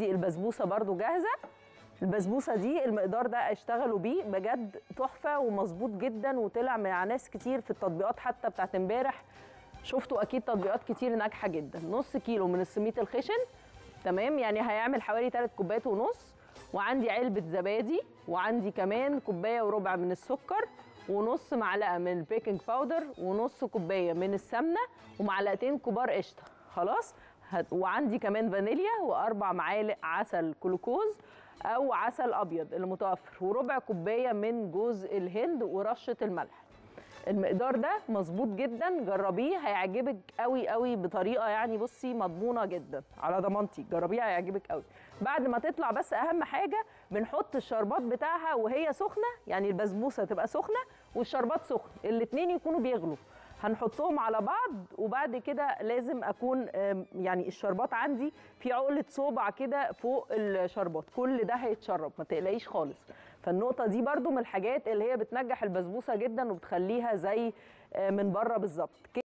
وعندي البسبوسه برضو جاهزه البسبوسه دي المقدار ده اشتغلوا بيه بجد تحفه ومظبوط جدا وطلع مع ناس كتير في التطبيقات حتى بتاعت امبارح شفتوا اكيد تطبيقات كتير ناجحه جدا نص كيلو من السميد الخشن تمام يعني هيعمل حوالي 3 كوبايات ونص وعندي علبه زبادي وعندي كمان كوبايه وربع من السكر ونص معلقه من البيكنج باودر ونص كوبايه من السمنه ومعلقتين كبار قشطه خلاص هت- وعندي كمان فانيليا واربع معالق عسل جلوكوز او عسل ابيض المتوفر وربع كوبايه من جوز الهند ورشه الملح المقدار ده مظبوط جدا جربيه هيعجبك قوي قوي بطريقه يعني بصي مضمونه جدا على ضمانتي جربيها هيعجبك قوي بعد ما تطلع بس اهم حاجه بنحط الشربات بتاعها وهي سخنه يعني البسبوسه تبقى سخنه والشربات سخن الاتنين يكونوا بيغلوا هنحطهم على بعض وبعد كده لازم اكون آم، يعني الشربات عندي في عقله صوبع كده فوق الشربات كل ده هيتشرب ما تقلقيش خالص فالنقطه دي برضو من الحاجات اللي هي بتنجح البسبوسه جدا وبتخليها زي آه، من بره بالظبط